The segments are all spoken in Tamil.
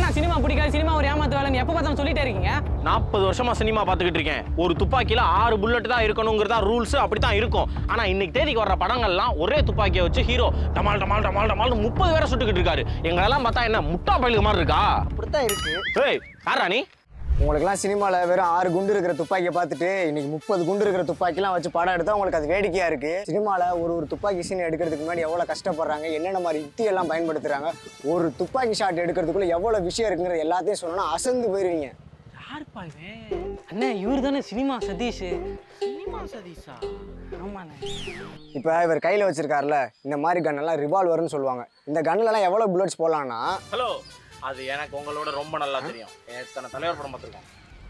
தான் சினிமா பிடிக்காது சினிமா ஒரு ஏமாத்து வேலைன்னு எப்போ பார்த்தாலும் சொல்லிட்டே இருக்கீங்க நாற்பது வருஷமா சினிமா பார்த்துக்கிட்டு இருக்கேன் ஒரு துப்பாக்கியில ஆறு புல்லட் தான் இருக்கணுங்கிறதா ரூல்ஸ் அப்படி தான் இருக்கும் ஆனா இன்னைக்கு தேதிக்கு வர்ற படங்கள்லாம் ஒரே துப்பாக்கியை வச்சு ஹீரோ டமால் டமால் டமால் டமால் முப்பது பேரை சுட்டுக்கிட்டு இருக்காரு எங்களெல்லாம் பார்த்தா என்ன முட்டா பயிலுக்கு மாதிரி இருக்கா அப்படித்தான் இருக்கு ஏய் யாரா நீ உங்களுக்குலாம் சினிமாவில் வெறும் ஆறு குண்டு இருக்கிற துப்பாக்கியை பார்த்துட்டு இன்னைக்கு முப்பது குண்டு இருக்கிற துப்பாக்கிலாம் வச்சு படம் எடுத்தா உங்களுக்கு அது வேடிக்கையா இருக்கு சினிமாவில் ஒரு ஒரு துப்பாக்கி சீன் எடுக்கிறதுக்கு முன்னாடி எவ்வளோ கஷ்டப்படுறாங்க என்னென்ன மாதிரி யுக்தி எல்லாம் பயன்படுத்துறாங்க ஒரு துப்பாக்கி ஷாட் எடுக்கிறதுக்குள்ள எவ்வளோ விஷயம் இருக்குங்கிறது எல்லாத்தையும் சொன்னா அசந்து போயிருவீங்க யாருப்பா இவன் அண்ணே இவர் தானே சினிமா சதீஷ் சினிமா சதீஷா ஆமாண்ணே இப்போ இவர் கையில் வச்சிருக்காருல இந்த மாதிரி கன்னெல்லாம் ரிவால்வர்னு சொல்லுவாங்க இந்த கன்லலாம் எவ்வளோ புல்லட்ஸ் போடலாம்னா ஹலோ அது எனக்கு உங்களோட ரொம்ப நல்லா தெரியும் எத்தனை தலைவர் படம் பார்த்துருக்கோம்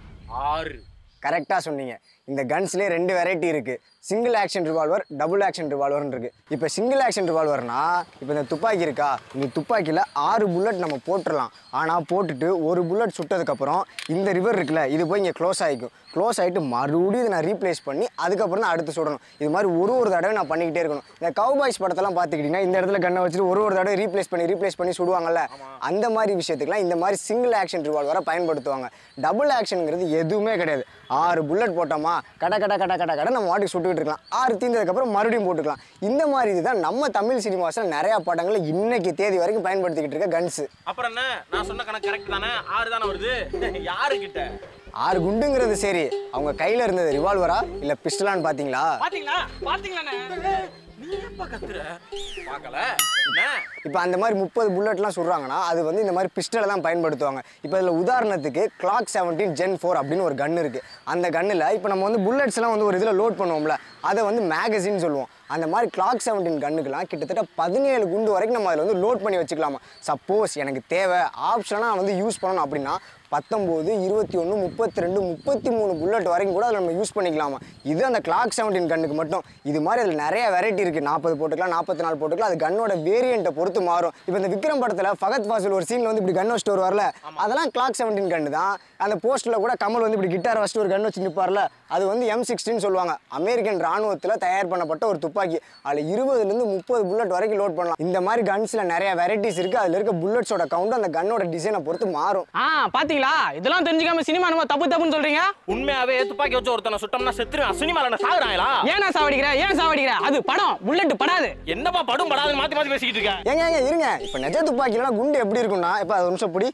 ஆறு கரெக்டாக சொன்னீங்க இந்த கன்ஸ்லேயே ரெண்டு வெரைட்டி இருக்கு single action revolver double action ரிவால்வர்னு இருக்கு இப்போ சிங்கிள் ஆக்ஷன் ரிவால்வர்னா இப்போ இந்த துப்பாக்கி இருக்கா இந்த துப்பாக்கியில் ஆறு புல்லட் நம்ம போட்டுடலாம் ஆனால் போட்டுட்டு ஒரு புல்லட் சுட்டதுக்கப்புறம் இந்த ரிவர் இருக்குல்ல இது போய் இங்கே க்ளோஸ் ஆகிக்கும் க்ளோஸ் ஆகிட்டு மறுபடியும் இதை நான் ரீப்ளேஸ் பண்ணி அதுக்கப்புறம் தான் அடுத்து சுடணும் இது மாதிரி ஒரு ஒரு தடவை நான் பண்ணிக்கிட்டே இருக்கணும் இந்த கவுபாய்ஸ் படத்தெல்லாம் பார்த்துக்கிட்டிங்கன்னா இந்த இடத்துல கண்ணை வச்சுட்டு ஒரு ஒரு தடவை ரீப்ளேஸ் பண்ணி ரீப்ளேஸ் பண்ணி சுடுவாங்கல்ல அந்த மாதிரி விஷயத்துக்குலாம் இந்த மாதிரி சிங்கிள் ஆக்ஷன் ரிவால்வரை பயன்படுத்துவாங்க டபுள் ஆக்ஷனுங்கிறது எதுவுமே கிடையாது ஆறு புல்லட் போட்டோமா கட கட கட கட கட நம்ம வாட்டுக்கு சுட்டுக்கிட்டு இருக்கலாம் ஆறு தீர்ந்ததுக்கப்புறம் மறுபடியும் போட்டுக்கலாம் இந்த மாதிரி இதுதான் நம்ம தமிழ் சினிமாஸில் நிறையா படங்களை இன்னைக்கு தேதி வரைக்கும் பயன்படுத்திக்கிட்டு இருக்க கன்ஸு அப்புறம் என்ன நான் சொன்ன கணக்கு கரெக்ட் தானே ஆறு தானே வருது யாருக்கிட்ட ஆறு குண்டுங்கிறது சரி அவங்க கையில் இருந்தது ரிவால்வரா இல்லை பிஸ்டலான்னு பார்த்தீங்களா பாத்தீங்களா பாத்தீங்களாண்ணே நீ எப்ப கத்துற பார்க்கல என்ன இப்போ அந்த மாதிரி முப்பது புல்லட்லாம் சுடுறாங்கன்னா அது வந்து இந்த மாதிரி பிஸ்டலை தான் பயன்படுத்துவாங்க இப்போ இதில் உதாரணத்துக்கு கிளாக் செவன்டீன் ஜென் ஃபோர் அப்படின்னு ஒரு கன் இருக்குது அந்த கன்னில் இப்போ நம்ம வந்து புல்லட்ஸ்லாம் வந்து ஒரு இதில் லோட் பண்ணுவோம்ல அதை வந்து மேகசின் சொல்லுவோம் அந்த மாதிரி கிளாக் செவன்டீன் கன்னுக்கெலாம் கிட்டத்தட்ட பதினேழு குண்டு வரைக்கும் நம்ம அதில் வந்து லோட் பண்ணி வச்சுக்கலாமா சப்போஸ் எனக்கு தேவை ஆப்ஷனாக நான் வந்து யூஸ் பண்ணணும் அப்படின்னா பத்தொம்போது இருபத்தி ஒன்று முப்பத்தி ரெண்டு முப்பத்தி மூணு புல்லட் வரைக்கும் கூட அதில் நம்ம யூஸ் பண்ணிக்கலாமா இது அந்த கிளாக் செவன்டீன் கண்ணுக்கு மட்டும் இது மாதிரி அதில் நிறைய வெரைட்டி இருக்குது நாற்பது போட்டுக்கலாம் நாற்பத்தி நாலு போட்டுக்கலாம் அது கன்னோட வேரியண்ட்டை பொறுத்து மாறும் இப்போ இந்த விக்ரம் படத்தில் ஃபகத் ஃபாசில் ஒரு சீனில் வந்து இப்படி கன் வச்சுட்டு வருவார்ல அதெல்லாம் கிளாக் செவன்டீன் கன்று தான் அந்த போஸ்ட்டில் கூட கமல் வந்து இப்படி கிட்டார் வச்சுட்டு ஒரு கன் வச்சு நிற்பார்ல அது வந்து எம் சிக்ஸ்டின்னு சொல்லுவாங்க அமெரிக்கன் ராணுவத்தில் தயார் பண்ணப்பட்ட ஒரு துப்பாக்கி அதில் இருபதுலேருந்து முப்பது புல்லட் வரைக்கும் லோட் பண்ணலாம் இந்த மாதிரி கன்ஸில் நிறைய வெரைட்டிஸ் இருக்குது அதில் இருக்க புல்லட்ஸோட கவுண்ட் அந்த கன்னோட டிசைனை பொறுத்து மாறும் ஆ பாத்தீங்களா இதெல்லாம் தெரிஞ்சுக்காம சினிமா நம்ம தப்பு தப்புன்னு சொல்றீங்க உண்மையாவே துப்பாக்கி வச்சு ஒருத்தனை சுட்டோம்னா செத்துருவேன் சினிமால என்ன சாகுறாங்களா ஏன் நான் சாவடிக்கிற ஏன் சாவடிக்கிற அது படம் புல்லட் படாது என்னப்பா படும் படாதுன்னு மாத்தி மாத்தி பேசிக்கிட்டு இருக்க ஏங்க ஏங்க இருங்க இப்போ நிஜ துப்பாக்கிலாம் குண்டு எப்படி இருக்கும்னா இப்போ அது ஒரு நிமிஷம் பிடி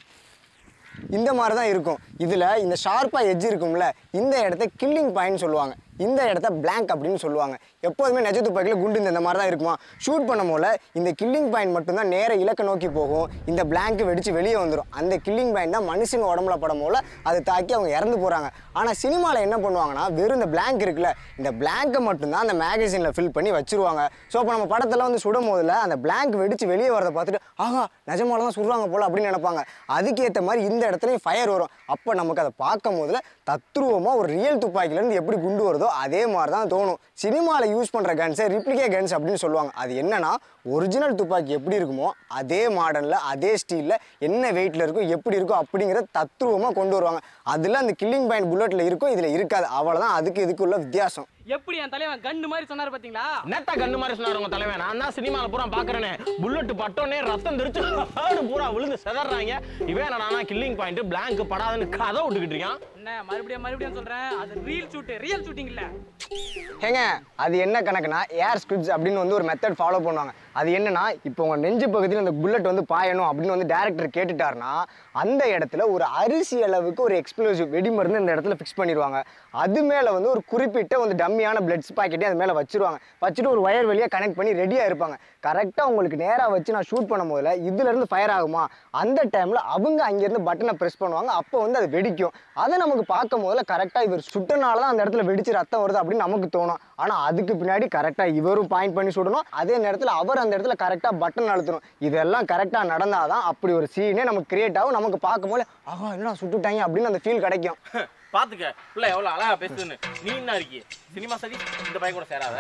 இந்த மாதிரி தான் இருக்கும் இதில் இந்த ஷார்ப்பாக எட்ஜ் இருக்கும்ல இந்த இடத்த கில்லிங் பாயிண்ட் சொல்லுவாங்க இந்த இடத்த blank அப்படின்னு சொல்லுவாங்க எப்போதுமே நிஜ துப்பாக்கியில் குண்டு இந்த மாதிரி தான் இருக்குமா ஷூட் பண்ணும் போல இந்த கில்லிங் பாயிண்ட் மட்டும்தான் நேர இலக்கை நோக்கி போகும் இந்த blank வெடிச்சு வெளியே வந்துடும் அந்த கில்லிங் பாயிண்ட் தான் மனுஷங்க உடம்புல படும் போல அதை தாக்கி அவங்க இறந்து போகிறாங்க ஆனால் சினிமாவில் என்ன பண்ணுவாங்கன்னா வெறும் இந்த blank இருக்குல்ல இந்த blank-அ மட்டும்தான் அந்த மேகசினில் ஃபில் பண்ணி வச்சிருவாங்க ஸோ அப்போ நம்ம படத்தில் வந்து சுடும் போதில் அந்த blank வெடிச்சு வெளியே வரதை பார்த்துட்டு ஆஹா நிஜமால தான் சுடுறாங்க போல அப்படின்னு நினைப்பாங்க அதுக்கேற்ற மாதிரி இந்த இடத்துலையும் ஃபயர் வரும் அப்போ நமக்கு அதை பார்க்கும் போதில் தத்ரூபமாக ஒரு ரியல் துப்பாக்கிலேருந்து எப்படி குண்டு வருதோ அதே மாதிரி தான் தோணும் சினிமாவில் யூஸ் பண்ணுற கன்ஸை ரிப்ளிகே கன்ஸ் அப்படின்னு சொல்லுவாங்க அது என்னன்னா ஒரிஜினல் துப்பாக்கி எப்படி இருக்குமோ அதே மாடலில் அதே ஸ்டீலில் என்ன வெயிட்டில் இருக்கும் எப்படி இருக்கும் அப்படிங்கிறத தத்ரூபமாக கொண்டு வருவாங்க அதில் அந்த கில்லிங் பாயிண்ட் புல்லட்டில் இருக்கும் இதில் இருக்காது அவ்வளோதான் அதுக்கு இதுக்குள்ள வித்தியாசம் எப்படி என் தலைவன் கண்ணு மாதிரி சொன்னாரு பாத்தீங்களா நெட்டா கண்ணு மாதிரி சொன்னாரு உங்க தலைவன் நான் தான் சினிமால பூரா பாக்குறேனே புல்லட் பட்டோனே ரத்தம் தெரிச்சு ஆடு பூரா விழுந்து செதறாங்க இவன் என்னடா கில்லிங் பாயிண்ட் பிளாங்க் படாதுன்னு கதை விட்டுக்கிட்டு இருக்கான் என்ன மறுபடியும் மறுபடியும் சொல்றேன் அது ரீல் ஷூட் ரியல் ஷூட்டிங் இல்ல ஏங்க அது என்ன கணக்குனா ஏர் ஸ்கிரிப்ட்ஸ் அப்படின்னு வந்து ஒரு மெத்தட் ஃபாலோ பண்ணுவாங்க அது என்னன்னா இப்போ உங்கள் நெஞ்சு பகுதியில் அந்த புல்லட் வந்து பாயணும் அப்படின்னு வந்து டேரக்டர் கேட்டுட்டாருன்னா அந்த இடத்துல ஒரு அரிசி அளவுக்கு ஒரு எக்ஸ்ப்ளோசிவ் வெடிமருந்து இந்த இடத்துல ஃபிக்ஸ் பண்ணிடுவாங்க அது மேலே வந்து ஒரு குறிப்பிட்ட வந்து டம்மியான பிளட்ஸ் பாக்கெட்டே அது மேலே வச்சிருவாங்க வச்சுட்டு ஒரு ஒயர் வழியாக கனெக்ட் பண்ணி ரெடியாக இருப்பாங்க கரெக்டாக உங்களுக்கு நேராக வச்சு நான் ஷூட் பண்ணும் போதில் இதுலேருந்து ஃபயர் ஆகுமா அந்த டைமில் அவங்க அங்கேருந்து பட்டனை ப்ரெஸ் பண்ணுவாங்க அப்போ வந்து அது வெடிக்கும் அதை நமக்கு பார்க்கும் போதில் கரெக்டாக இவர் சுட்டனால தான் அந்த இடத்துல வெடிச்சு ரத்தம் வருது அப்படின்னு நமக்கு தோணும் ஆனால் அதுக்கு பின்னாடி கரெக்டாக இவரும் பாயிண்ட் பண்ணி சுடணும் அதே நேரத்தில் அவர் அந்த இடத்துல கரெக்டாக பட்டன் அழுத்தணும் இதெல்லாம் கரெக்டாக நடந்தால் தான் அப்படி ஒரு சீனே நமக்கு கிரியேட் ஆகும் நமக்கு பார்க்கும்போது ஆஹா என்னடா சுட்டுட்டாங்க அப்படின்னு அந்த ஃபீல் கிடைக்கும் பாத்துக்க பிள்ளை எவ்வளவு அழகா பேசுதுன்னு நீ என்ன இருக்கி சினிமா சதி இந்த பையன் கூட சேராத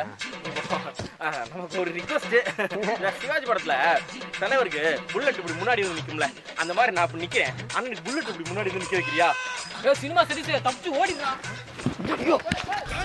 ஆஹ், நமக்கு ஒரு ரிக்வஸ்ட் சிவாஜி படத்துல தலைவருக்கு புல்லட் இப்படி முன்னாடி வந்து நிக்கும்ல அந்த மாதிரி நான் இப்படி நிக்கிறேன் அண்ணனுக்கு புல்லட் இப்படி முன்னாடி வந்து நிக்க வைக்கிறியா சினிமா சதீஷ் தப்பிச்சு ஓடிடுறான்